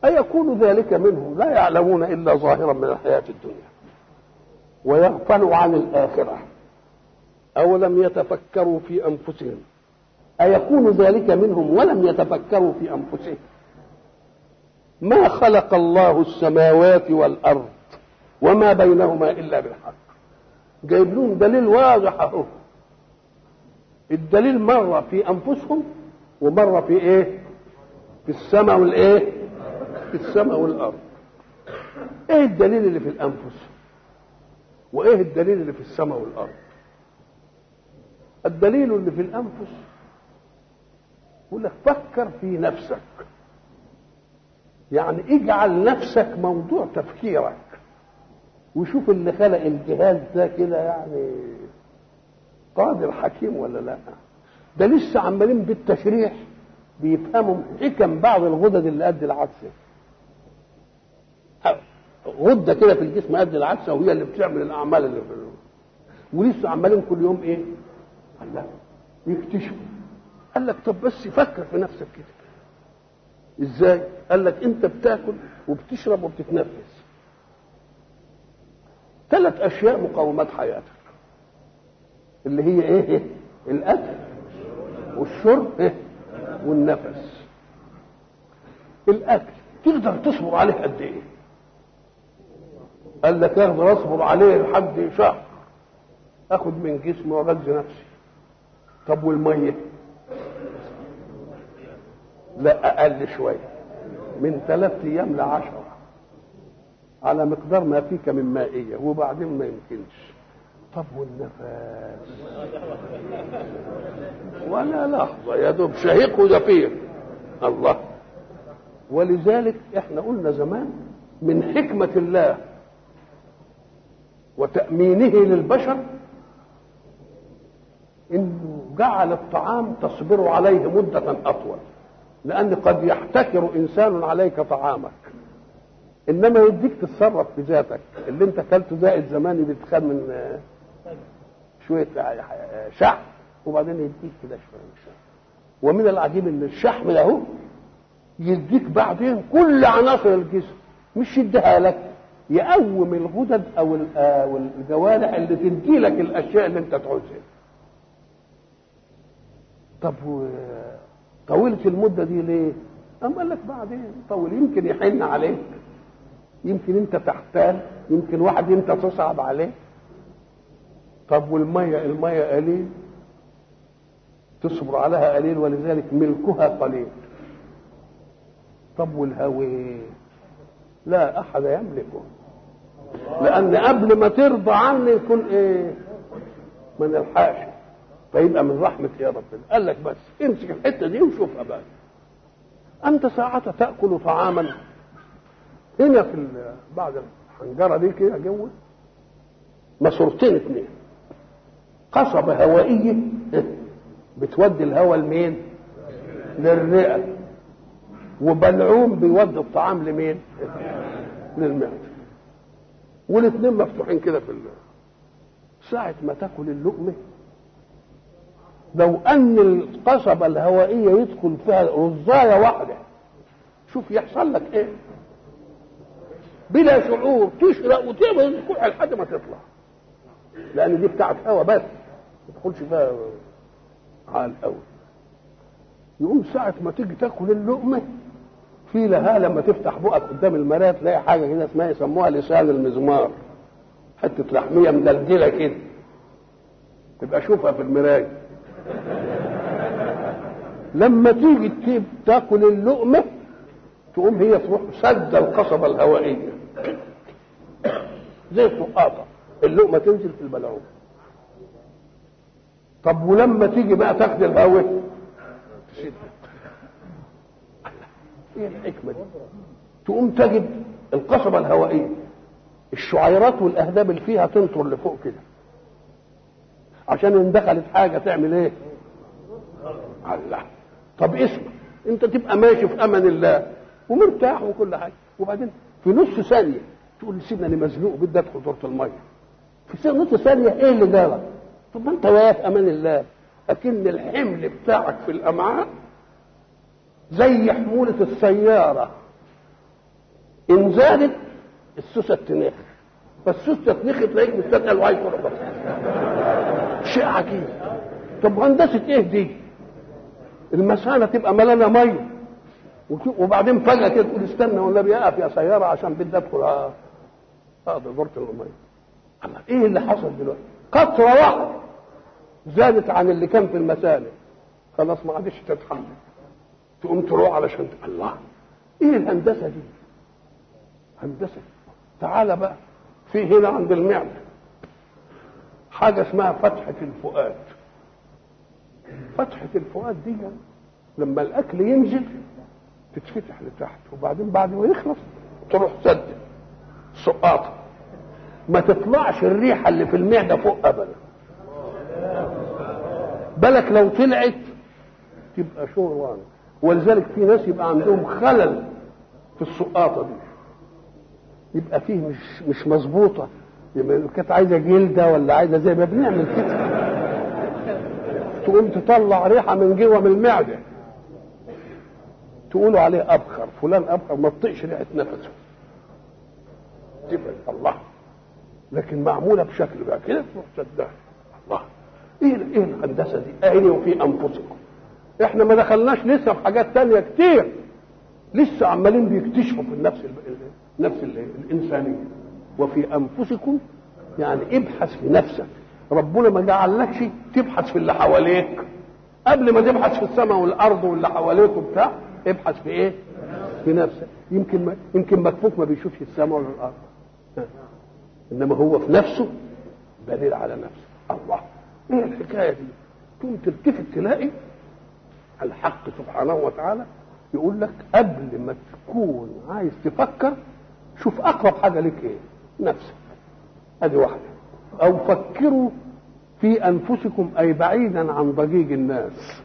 أيكون ذلك منه لا يعلمون إلا ظاهرا من الحياة الدنيا ويغفلوا عن الآخرة أولم يتفكروا في أنفسهم أيكون ذلك منهم ولم يتفكروا في أنفسهم ما خلق الله السماوات والأرض وما بينهما إلا بالحق جايب لهم دليل واضح أهو الدليل مرة في أنفسهم ومرة في إيه؟ في السماء والإيه؟ في السماء والأرض إيه الدليل اللي في الأنفس؟ وإيه الدليل اللي في السماء والأرض؟ الدليل اللي في الأنفس يقول لك فكر في نفسك يعني اجعل نفسك موضوع تفكيرك وشوف اللي خلق الجهاز ده كده يعني قادر حكيم ولا لا ده لسه عمالين بالتشريح بيفهموا حكم بعض الغدد اللي قد العدسه غده كده في الجسم قد العدسه وهي اللي بتعمل الاعمال اللي في الروح. ولسه عمالين كل يوم ايه؟ قال لا يكتشفوا قال لك طب بس فكر في نفسك كده ازاي؟ قال لك انت بتاكل وبتشرب وبتتنفس ثلاث اشياء مقومات حياتك اللي هي ايه؟ الاكل والشرب إيه؟ والنفس الاكل تقدر تصبر عليه قد ايه؟ قال لك اقدر اصبر عليه لحد شهر اخد من جسمي واغذي نفسي طب والميه لا اقل شويه من ثلاث ايام لعشرة على مقدار ما فيك من مائيه وبعدين ما يمكنش طب والنفس ولا لحظه يا دوب شهيق وزفير الله ولذلك احنا قلنا زمان من حكمه الله وتأمينه للبشر انه جعل الطعام تصبر عليه مدة أطول لأن قد يحتكر إنسان عليك طعامك إنما يديك تتصرف في ذاتك اللي أنت أكلته زائد زماني بيتخان من شوية شحم وبعدين يديك كده شوية من الشحم ومن العجيب إن الشحم ده هو يديك بعدين كل عناصر الجسم مش يديها لك يقوم الغدد او الجوارح اللي تدي لك الاشياء اللي انت تعوزها طب طولت المده دي ليه أم قال لك بعدين طول يمكن يحن عليك يمكن انت تحتال يمكن واحد انت تصعب عليه طب والميه الميه قليل تصبر عليها قليل ولذلك ملكها قليل طب والهوي لا احد يملكه لان قبل ما ترضى عني يكون ايه ما نلحقش فيبقى من رحمة يا ربنا قال لك بس امسك الحتة دي وشوفها بقى أنت ساعة تأكل طعاما هنا في بعد الحنجرة دي كده جوه ماسورتين اثنين قصبة هوائية بتودي الهواء لمين؟ للرئة وبلعوم بيودي الطعام لمين؟ للمعدة والاثنين مفتوحين كده في الله ساعة ما تاكل اللقمة لو أن القصبة الهوائية يدخل فيها رزاية واحدة شوف يحصل لك إيه بلا شعور تشرق وتعمل الكحة لحد ما تطلع لأن دي بتاعت هوا بس ما تدخلش فيها على الأول يقوم ساعة ما تيجي تاكل اللقمة في لها لما تفتح بقك قدام المرايه تلاقي حاجه كده اسمها يسموها لسان المزمار حته لحميه مدلدله كده تبقى شوفها في المرايه لما تيجي تاكل اللقمه تقوم هي تروح سد القصبه الهوائيه زي السقاطه اللقمه تنزل في البلعوم طب ولما تيجي بقى تاخد الهواء تسد ايه الحكمه دي تقوم تجد القصبه الهوائيه الشعيرات والاهداب اللي فيها تنطر لفوق كده عشان ان دخلت حاجه تعمل ايه الله طب اسمع انت تبقى ماشي في امان الله ومرتاح وكل حاجه وبعدين في نص ثانيه تقول سيبنا انا مزنوق بدي ادخل دورة الميه في نص ثانيه ايه اللي جرى طب ما انت واقف امان الله اكن الحمل بتاعك في الامعاء زي حمولة السيارة ان زادت السوسه تنخ فالسوسه تنخ تلاقيك مستثقل وعايز تروح بس شيء عجيب طب هندسه ايه دي؟ المثانه تبقى ملانه ميه وبعدين فجاه كده تقول استنى والنبي اقف يا سياره عشان بدي ادخل اقضي دورة الميه الله ايه اللي حصل دلوقتي؟ قطره واحده زادت عن اللي كان في المثانه خلاص ما عادش تتحمل تقوم تروح علشان الله ايه الهندسه دي؟ هندسه تعالى بقى في هنا عند المعده حاجه اسمها فتحه الفؤاد فتحه الفؤاد دي لما الاكل ينزل تتفتح لتحت وبعدين بعد ما يخلص تروح سد سقاطه ما تطلعش الريحه اللي في المعده فوق ابدا بالك لو طلعت تبقى شغلانه ولذلك في ناس يبقى عندهم خلل في السقاطه دي يبقى فيه مش مش مظبوطه يبقى كانت عايزه جلده ولا عايزه زي ما بنعمل كده تقوم تطلع ريحه من جوه من المعده تقولوا عليه ابخر فلان ابخر ما تطيقش ريحه نفسه تبقى الله لكن معموله بشكل بقى كده تروح سدها الله ايه ايه الهندسه دي؟ اين وفي انفسكم احنا ما دخلناش لسه في حاجات تانية كتير لسه عمالين بيكتشفوا في النفس ال النفس ال الانسانيه وفي انفسكم يعني ابحث في نفسك ربنا ما جعلكش تبحث في اللي حواليك قبل ما تبحث في السماء والارض واللي حواليك وبتاع ابحث في ايه؟ في نفسك يمكن ما يمكن مكفوف ما بيشوفش السماء ولا الارض انما هو في نفسه دليل على نفسه الله ايه الحكايه دي؟ تقوم تلتفت تلاقي الحق سبحانه وتعالى يقول لك قبل ما تكون عايز تفكر شوف اقرب حاجه لك ايه؟ نفسك ادي واحده او فكروا في انفسكم اي بعيدا عن ضجيج الناس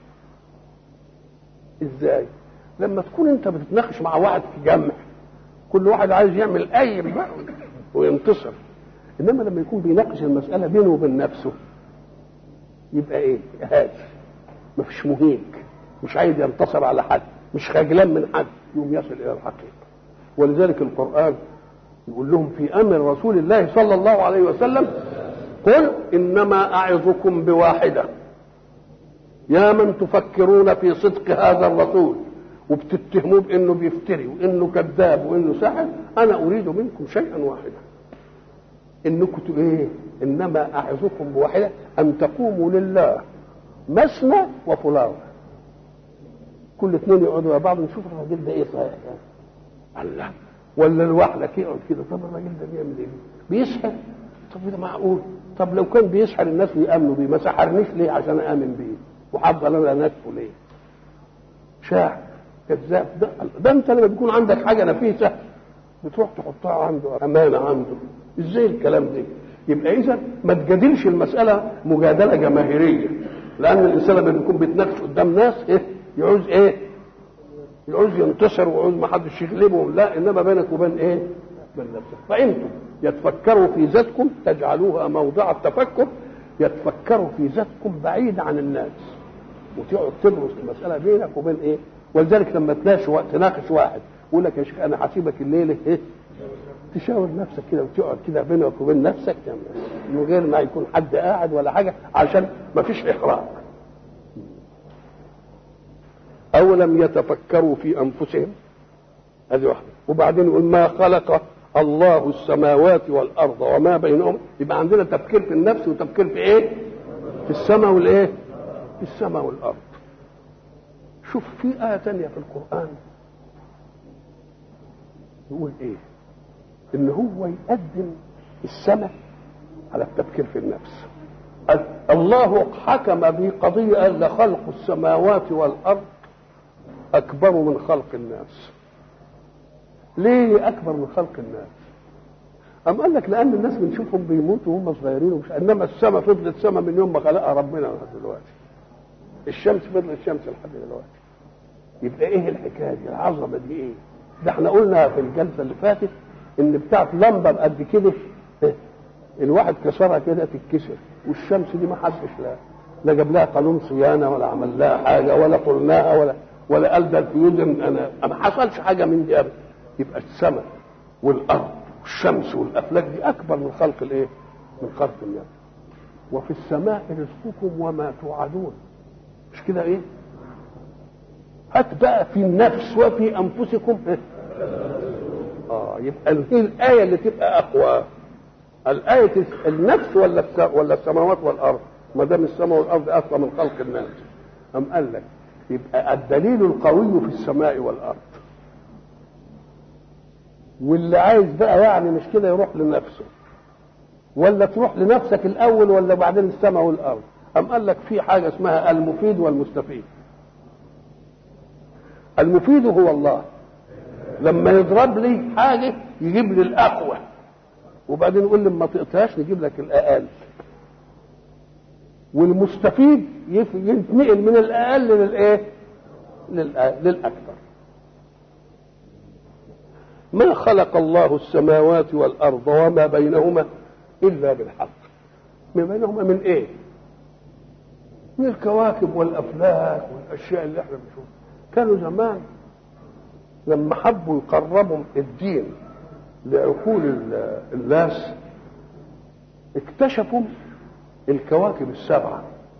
ازاي لما تكون انت بتتناقش مع واحد في جمع كل واحد عايز يعمل اي بقى وينتصر انما لما يكون بيناقش المساله بينه وبين نفسه يبقى ايه هادي مفيش مهيج مش عايز ينتصر على حد مش خجلان من حد يوم يصل الى الحقيقه ولذلك القران يقول لهم في امر رسول الله صلى الله عليه وسلم قل انما اعظكم بواحده يا من تفكرون في صدق هذا الرسول وبتتهموه بانه بيفتري وانه كذاب وانه ساحر انا اريد منكم شيئا واحدا انكم ايه انما اعظكم بواحده ان تقوموا لله مثنى وفلان كل اثنين يقعدوا مع بعض نشوف الراجل ده ايه صحيح يعني. الله ولا لوحدك يقعد كده طب الراجل ده بيعمل ايه بيسحر طب ده معقول طب لو كان بيسحر الناس ويامنوا بيه ما سحرنيش ليه عشان امن بيه وحافظ انا نفسه ليه شاعر كذاب ده, ده انت لما بيكون عندك حاجه نفيسه بتروح تحطها عنده امانه عنده ازاي الكلام ده يبقى اذا ما تجادلش المساله مجادله جماهيريه لان الانسان لما بيكون بيتناقش قدام ناس ايه يعوز ايه يعوز ينتصر ويعوز ما حدش يغلبه لا انما بينك وبين ايه بين نفسك فانتم يتفكروا في ذاتكم تجعلوها موضع التفكر يتفكروا في ذاتكم بعيد عن الناس وتقعد تدرس المساله بينك وبين ايه ولذلك لما تناقش تناقش واحد يقول لك يا شيخ انا هسيبك الليله ايه تشاور نفسك كده وتقعد كده بينك وبين نفسك من غير ما يكون حد قاعد ولا حاجه عشان ما فيش احراج او لم يتفكروا في انفسهم هذه واحده وبعدين يقول ما خلق الله السماوات والارض وما بينهم يبقى عندنا تفكير في النفس وتفكير في ايه في السماء والايه في السماء والارض شوف في آية تانية في القرآن يقول إيه؟ إن هو يقدم السماء على التفكير في النفس. الله حكم بقضية قال خلق السماوات والأرض أكبر من خلق الناس. ليه أكبر من خلق الناس؟ أم قال لك لأن الناس بنشوفهم بيموتوا وهم صغيرين ومش إنما السماء فضلت سماء من يوم ما خلقها ربنا لحد دلوقتي. الشمس فضلت شمس لحد دلوقتي. يبقى ايه الحكايه دي العظمه دي ايه ده احنا قلنا في الجلسه اللي فاتت ان بتاعت لمبه بقد كده الواحد كسرها كده تتكسر والشمس دي ما حدش لا لا جاب لها قانون صيانه ولا عمل لها حاجه ولا طلناها ولا ولا قال ده الفيوز انا ما حصلش حاجه من دي ابدا يبقى السماء والارض والشمس والافلاك دي اكبر من خلق الايه من خلق الناس وفي السماء رزقكم وما توعدون مش كده ايه هات بقى في النفس وفي انفسكم اه يبقى هي الايه اللي تبقى اقوى الايه النفس ولا الس- ولا السماوات والارض ما دام السماء والارض اقوى من خلق الناس أم قال لك يبقى الدليل القوي في السماء والارض واللي عايز بقى يعني مش كده يروح لنفسه ولا تروح لنفسك الاول ولا بعدين السماء والارض أم قال لك في حاجه اسمها المفيد والمستفيد المفيد هو الله لما يضرب لي حاجه يجيب لي الاقوى وبعدين يقول لي ما تقطعش نجيب لك الاقل والمستفيد يف- ينتقل من الاقل للايه للأ- للاكثر ما خلق الله السماوات والارض وما بينهما الا بالحق ما بينهما من ايه من الكواكب والافلاك والاشياء اللي احنا بنشوفها كانوا زمان لما حبوا يقربوا الدين لعقول ال- الناس اكتشفوا الكواكب السبعه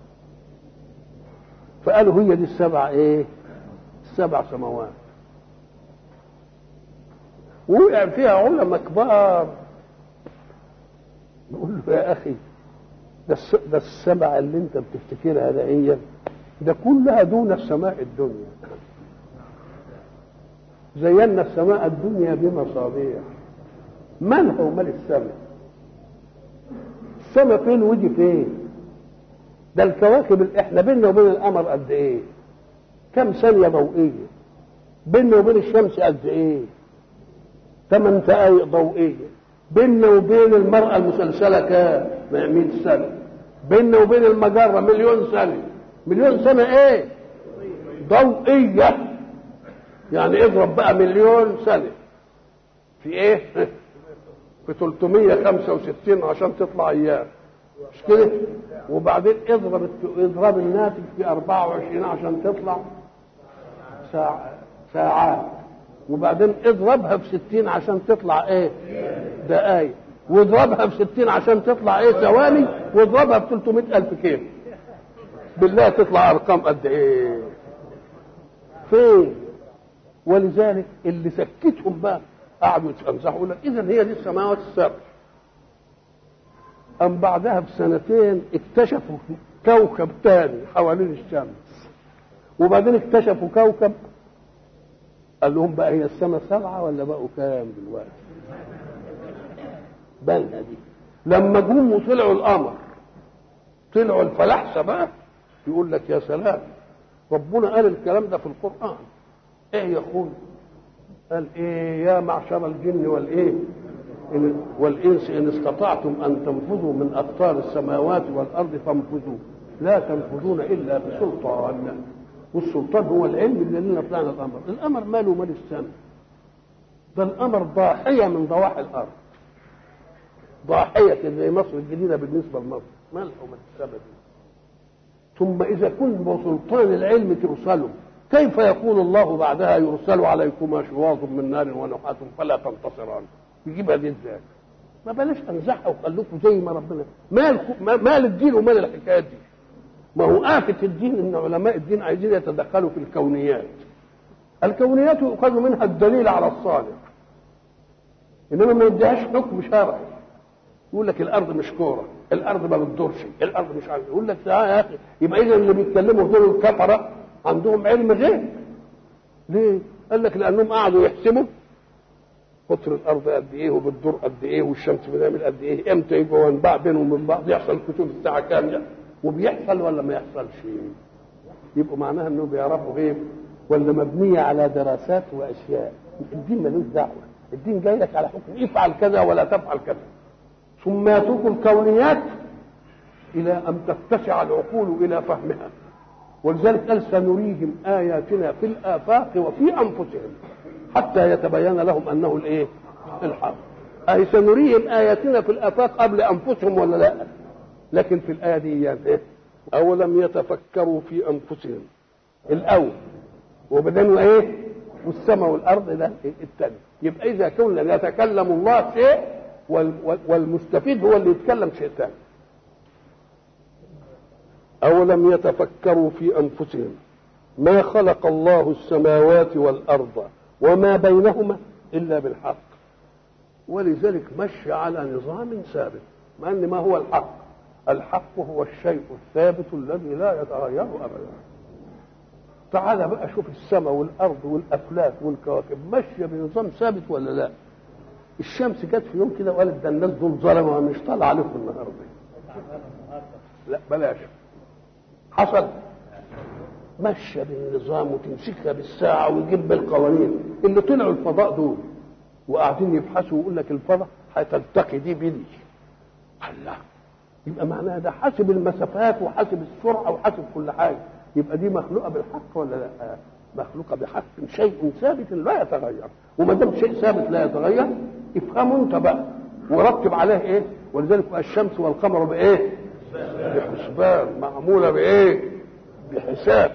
فقالوا هي دي السبع ايه السبع سماوات وقع فيها علماء كبار نقول له يا اخي ده الس- ده السبعه اللي انت بتفتكرها دقيقا ده كلها دون السماء الدنيا زينا السماء الدنيا بمصابيح من هو ملك السماء السماء فين ودي فين ده الكواكب اللي احنا بيننا وبين القمر قد ايه كم ثانيه ضوئيه بيننا وبين الشمس قد ايه ثمان دقائق ضوئيه بيننا وبين المراه المسلسله كام 100 سنه بيننا وبين المجره مليون سنه مليون سنه ايه ضوئيه يعني اضرب بقى مليون سنه في ايه في 365 عشان تطلع ايام مش كده وبعدين اضرب اضرب الناتج في 24 عشان تطلع ساعة ساعات وبعدين اضربها في 60 عشان تطلع ايه دقايق واضربها في 60 عشان تطلع ايه ثواني واضربها في 300 الف كيلو بالله تطلع ارقام قد ايه فين ولذلك اللي سكتهم بقى قعدوا يتفمسحوا يقول لك اذا هي دي السماوات السبع أم بعدها بسنتين اكتشفوا كوكب تاني حوالين الشمس وبعدين اكتشفوا كوكب قال لهم بقى هي السماء سبعة ولا بقوا كام دلوقتي بالها دي لما جم وطلعوا القمر طلعوا الفلاحسة بقى يقول لك يا سلام ربنا قال الكلام ده في القرآن ايه يا اخوي قال ايه يا معشر الجن والايه إن والإنس إن استطعتم أن تنفذوا من أقطار السماوات والأرض فانفذوا لا تنفذون إلا بسلطان والسلطان هو العلم اللي لنا طلعنا الأمر الأمر ماله مال السماء ده الأمر ضاحية من ضواحي الأرض ضاحية زي مصر الجديدة بالنسبة لمصر مالها ومال السماء دي ثم إذا كنت بسلطان العلم ترسلوا كيف يقول الله بعدها يرسل عليكما شواظ من نار ونحاس فلا تنتصران يجيبها دي ازاي؟ ما بلاش انزعها وخلوكم زي ما ربنا مال مال الدين ومال الحكايات دي ما هو آفة الدين ان علماء الدين عايزين يتدخلوا في الكونيات الكونيات يؤخذ منها الدليل على الصالح انما ما يديهاش حكم شرعي يقول لك الارض مش كوره الارض ما بتدورش الارض مش عارف يقول لك تعالى يا اخي يبقى اذا اللي بيتكلموا دول الكفره عندهم علم غيب ليه؟ قال لك لانهم قعدوا يحسبوا قطر الارض قد ايه وبتدور قد ايه والشمس بتعمل قد ايه امتى يبقى وانباع بينهم وبين بعض يحصل كتب الساعه كام يعني وبيحصل ولا ما يحصلش يبقوا معناها انه بيعرفوا غيب ولا مبنيه على دراسات واشياء الدين ملوش دعوه الدين جاي لك على حكم افعل كذا ولا تفعل كذا ثم يترك الكونيات الى ان تتسع العقول الى فهمها ولذلك قال سنريهم اياتنا في الافاق وفي انفسهم حتى يتبين لهم انه الايه الحق اي سنريهم اياتنا في الافاق قبل انفسهم ولا لا لكن في الايه دي ايه اولم يتفكروا في انفسهم الاول وبعدين ايه والسماء والارض ده الثاني يبقى اذا كنا يتكلم الله شيء والمستفيد هو اللي يتكلم شيء ثاني أولم يتفكروا في أنفسهم ما خلق الله السماوات والأرض وما بينهما إلا بالحق ولذلك مشي على نظام ثابت مع أن ما هو الحق الحق هو الشيء الثابت الذي لا يتغير أبدا تعال بقى شوف السماء والأرض والأفلاك والكواكب ماشية بنظام ثابت ولا لا الشمس جت في يوم كده وقالت ده الناس دول ظلموا مش طالع عليكم النهارده لا بلاش حصل ماشيه بالنظام وتمسكها بالساعه ويجيب بالقوانين اللي طلعوا الفضاء دول وقاعدين يبحثوا ويقول لك الفضاء هتلتقي دي بدي الله يبقى معناها ده حاسب المسافات وحاسب السرعه وحاسب كل حاجه يبقى دي مخلوقه بالحق ولا لا؟ مخلوقه بحق شيء ثابت لا يتغير وما دام شيء ثابت لا يتغير افهمه انت بقى ورتب عليه ايه ولذلك الشمس والقمر بايه بحسبان معموله بايه بحساب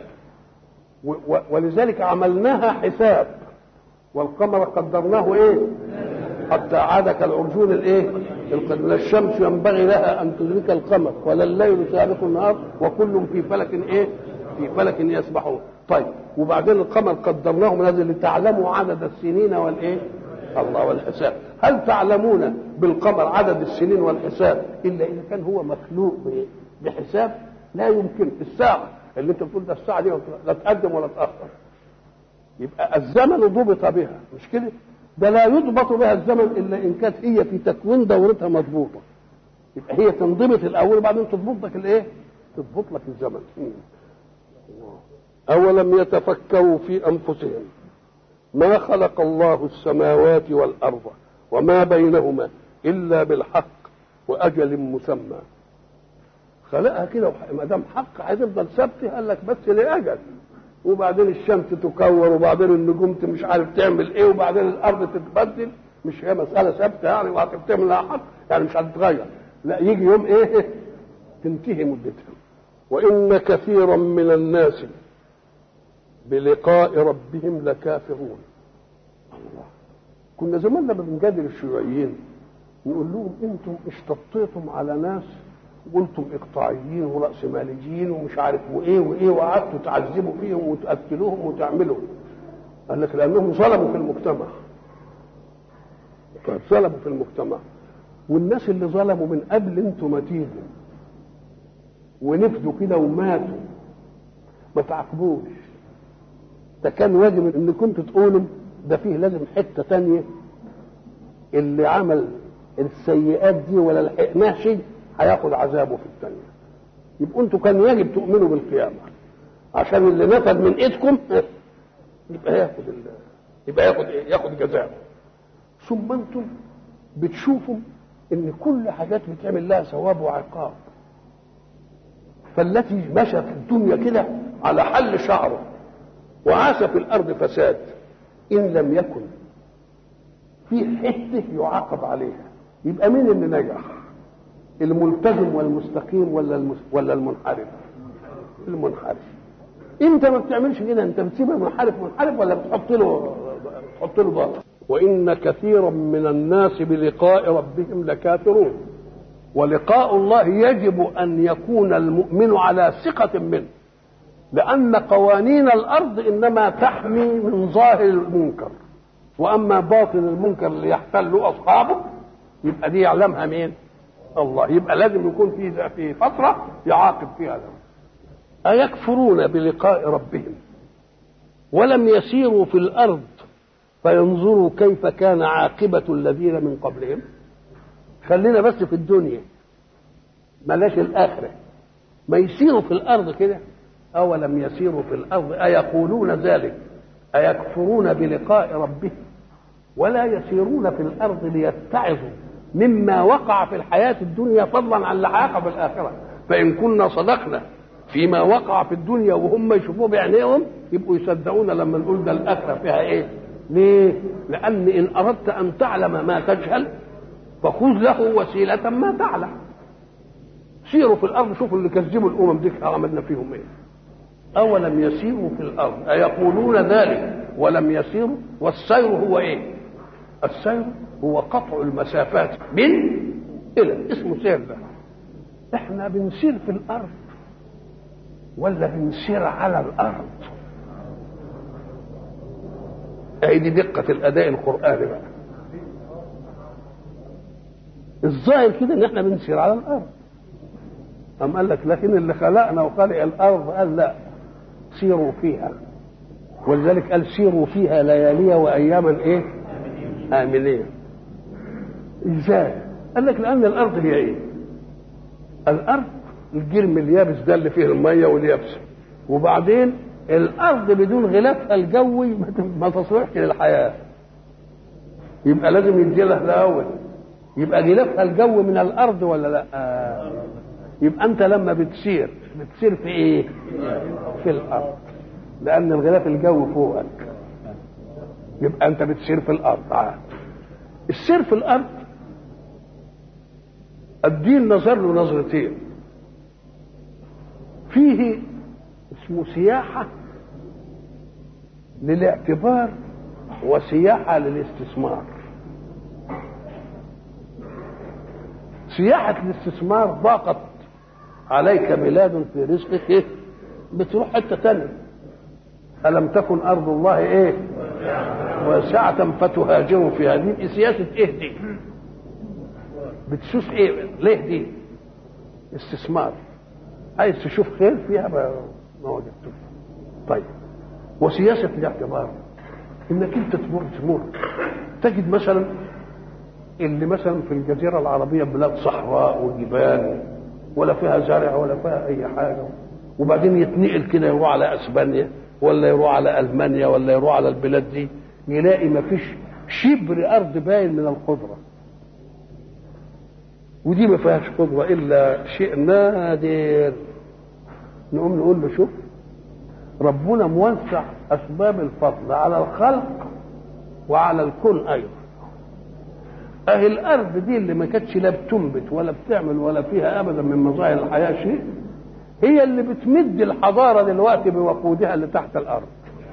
ولذلك عملناها حساب والقمر قدرناه ايه حتى عاد كالعرجون الايه لا الشمس ينبغي لها ان تدرك القمر ولا الليل سابق النهار وكل في فلك ايه في فلك يسبحون طيب وبعدين القمر قدرناه من هذا لتعلموا عدد السنين والايه الله والحساب هل تعلمون بالقمر عدد السنين والحساب الا اذا كان هو مخلوق بحساب لا يمكن الساعه اللي انت بتقول ده الساعه دي لا تقدم ولا تاخر يبقى الزمن ضبط بها مش كده ده لا يضبط بها الزمن الا ان كانت هي في تكوين دورتها مضبوطه يبقى هي تنضبط الاول وبعدين تضبط لك الايه تضبط لك الزمن أولم يتفكروا في أنفسهم ما خلق الله السماوات والأرض وما بينهما إلا بالحق وأجل مسمى خلقها كده ما دام حق هتفضل ثابته قال لك بس لأجل وبعدين الشمس تكور وبعدين النجوم مش عارف تعمل ايه وبعدين الارض تتبدل مش هي مساله ثابته يعني وهتتم لها حق يعني مش هتتغير لا يجي يوم ايه تنتهي مدتها وان كثيرا من الناس بلقاء ربهم لكافرون الله كنا زمان لما بنجادل الشيوعيين نقول لهم انتم اشتطيتم على ناس وقلتم اقطاعيين وراسماليين ومش عارف وايه وايه وقعدتوا تعذبوا فيهم وتقتلوهم وتعملوا قال لك لانهم ظلموا في المجتمع طيب ظلموا في المجتمع والناس اللي ظلموا من قبل انتم ما تيجوا ونفدوا كده وماتوا ما تعاقبوش ده كان واجب ان كنتوا تقولوا ده فيه لازم حته تانية اللي عمل السيئات دي ولا لحقناه شيء هياخد عذابه في الثانيه يبقوا انتوا كان يجب تؤمنوا بالقيامه عشان اللي نفذ من ايدكم يبقى ياخد يبقى ياخد ايه؟ ياخد جزاءه ثم انتم بتشوفوا ان كل حاجات بتعمل لها ثواب وعقاب فالتي مشى في الدنيا كده على حل شعره وعاش في الارض فساد ان لم يكن في حته يعاقب عليها يبقى مين اللي نجح الملتزم والمستقيم ولا المس... ولا المنحرف المنحرف انت ما بتعملش كده انت بتسيب المنحرف منحرف ولا بتحط له بتحط له باطل وان كثيرا من الناس بلقاء ربهم لكافرون ولقاء الله يجب ان يكون المؤمن على ثقه منه لأن قوانين الأرض إنما تحمي من ظاهر المنكر وأما باطن المنكر اللي يحتل أصحابه يبقى دي يعلمها مين؟ الله يبقى لازم يكون في في فترة يعاقب فيها ده. أيكفرون بلقاء ربهم ولم يسيروا في الأرض فينظروا كيف كان عاقبة الذين من قبلهم خلينا بس في الدنيا بلاش الآخرة ما يسيروا في الأرض كده أولم يسيروا في الأرض أيقولون ذلك أيكفرون بلقاء ربهم ولا يسيرون في الأرض ليتعظوا مما وقع في الحياة الدنيا فضلا عن اللي هيقع في الآخرة فإن كنا صدقنا فيما وقع في الدنيا وهم يشوفوه بعينيهم يبقوا يصدقونا لما نقول ده الآخرة فيها إيه؟ ليه؟ لأن إن أردت أن تعلم ما تجهل فخذ له وسيلة ما تعلم سيروا في الأرض شوفوا اللي كذبوا الأمم دي عملنا فيهم إيه أولم يسيروا في الأرض أيقولون ذلك ولم يسيروا والسير هو إيه السير هو قطع المسافات من إلى اسمه سير ده احنا بنسير في الأرض ولا بنسير على الأرض أي دي دقة الأداء القرآني بقى الظاهر كده ان احنا بنسير على الارض أم قال لك لكن اللي خلقنا وخلق الارض قال لا سيروا فيها ولذلك قال سيروا فيها ليالي واياما ايه امنين ازاي قال لك لان الارض هي ايه الارض الجرم اليابس ده اللي فيه الميه واليابس وبعدين الارض بدون غلافها الجوي ما تصلحش للحياه يبقى لازم يدي لها الاول يبقى غلافها الجو من الارض ولا لا آه. يبقى انت لما بتسير بتسير في ايه في الارض لان الغلاف الجو فوقك يبقى انت بتسير في الارض آه. السير في الارض الدين نظر له نظرتين فيه اسمه سياحة للاعتبار وسياحة للاستثمار سياحة الاستثمار ضاقت عليك بلاد في رزقك إيه؟ بتروح حتة تانية ألم تكن أرض الله إيه واسعة فتهاجروا فيها دي سياسة إيه دي بتشوف إيه ليه دي استثمار عايز تشوف خير فيها ما وجدتوش طيب وسياسة الاعتبار انك انت تمر تمر تجد مثلا اللي مثلا في الجزيرة العربية بلاد صحراء وجبال ولا فيها زرع ولا فيها أي حاجة وبعدين يتنقل كده يروح على أسبانيا ولا يروح على ألمانيا ولا يروح على البلاد دي يلاقي ما فيش شبر أرض باين من الخضرة ودي ما فيهاش خضرة إلا شيء نادر نقوم نقول له شوف ربنا موسع أسباب الفضل على الخلق وعلى الكون أيضا اهي الارض دي اللي ما كانتش لا بتنبت ولا بتعمل ولا فيها ابدا من مظاهر الحياه شيء هي اللي بتمد الحضاره دلوقتي بوقودها اللي تحت الارض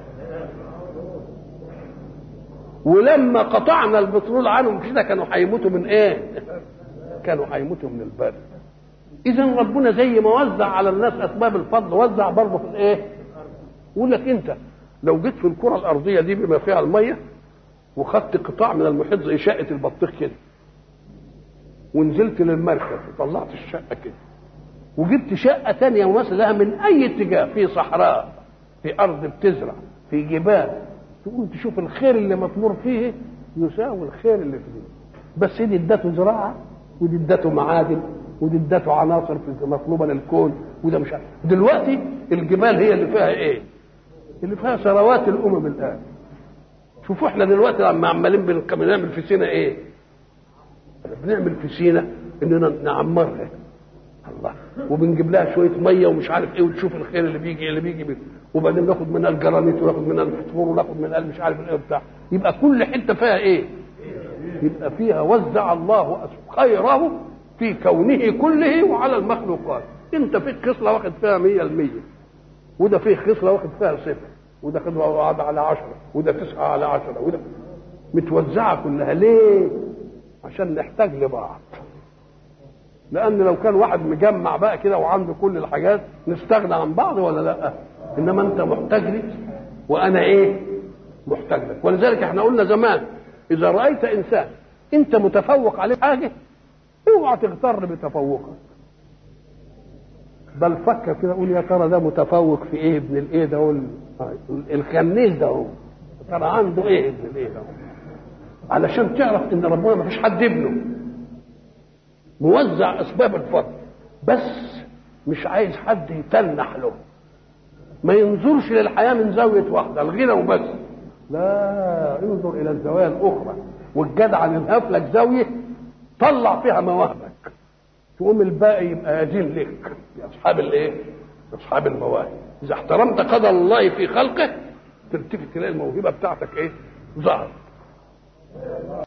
ولما قطعنا البترول عنهم كده كانوا هيموتوا من ايه كانوا هيموتوا من البرد اذا ربنا زي ما وزع على الناس اسباب الفضل وزع برضه في الايه يقول لك انت لو جيت في الكره الارضيه دي بما فيها الميه وخدت قطاع من المحيط زي شقه البطيخ كده ونزلت للمركز وطلعت الشقه كده وجبت شقه تانية ومثلها من اي اتجاه في صحراء في ارض بتزرع في جبال تقوم تشوف الخير اللي مطمور فيه يساوي الخير اللي فيه بس دي ادته زراعه ودي ادته معادن ودي ادته عناصر مطلوبه للكون وده مش عارف دلوقتي الجبال هي اللي فيها ايه؟ اللي فيها ثروات الامم الان شوفوا احنا دلوقتي لما عمالين بنعمل في سينا ايه؟ بنعمل في سينا اننا نعمرها الله وبنجيب لها شويه ميه ومش عارف ايه وتشوف الخير اللي بيجي اللي بيجي بيه. وبعدين ناخد منها الجرانيت وناخد منها الفوسفور وناخد منها مش عارف ايه بتاع يبقى كل حته فيها ايه؟ يبقى فيها وزع الله خيره في كونه كله وعلى المخلوقات انت فيك خصله واخد فيها 100% وده فيه خصله واخد فيها صفر وده خد واحد على عشرة وده تسعة على عشرة وده متوزعة كلها ليه؟ عشان نحتاج لبعض لأن لو كان واحد مجمع بقى كده وعنده كل الحاجات نستغنى عن بعض ولا لا؟ إنما أنت محتاج لي وأنا إيه؟ محتاج لك ولذلك احنا قلنا زمان إذا رأيت إنسان أنت متفوق عليه حاجة اوعى تغتر بتفوقك بل فكر كده قول يا ترى ده متفوق في ايه ابن الايه ده هو الخنيس ده هو ترى عنده ايه ابن الايه ده علشان تعرف ان ربنا ما فيش حد ابنه موزع اسباب الفضل بس مش عايز حد يتنح له ما ينظرش للحياه من زاويه واحده الغنى وبس لا انظر الى الزوايا الاخرى والجدع ينهف لك زاويه طلع فيها مواهبك تقوم الباقي يبقى يدين لك يا اصحاب الايه؟ اصحاب المواهب اذا احترمت قدر الله في خلقه تلتفت تلاقي الموهبه بتاعتك ايه؟ ظهرت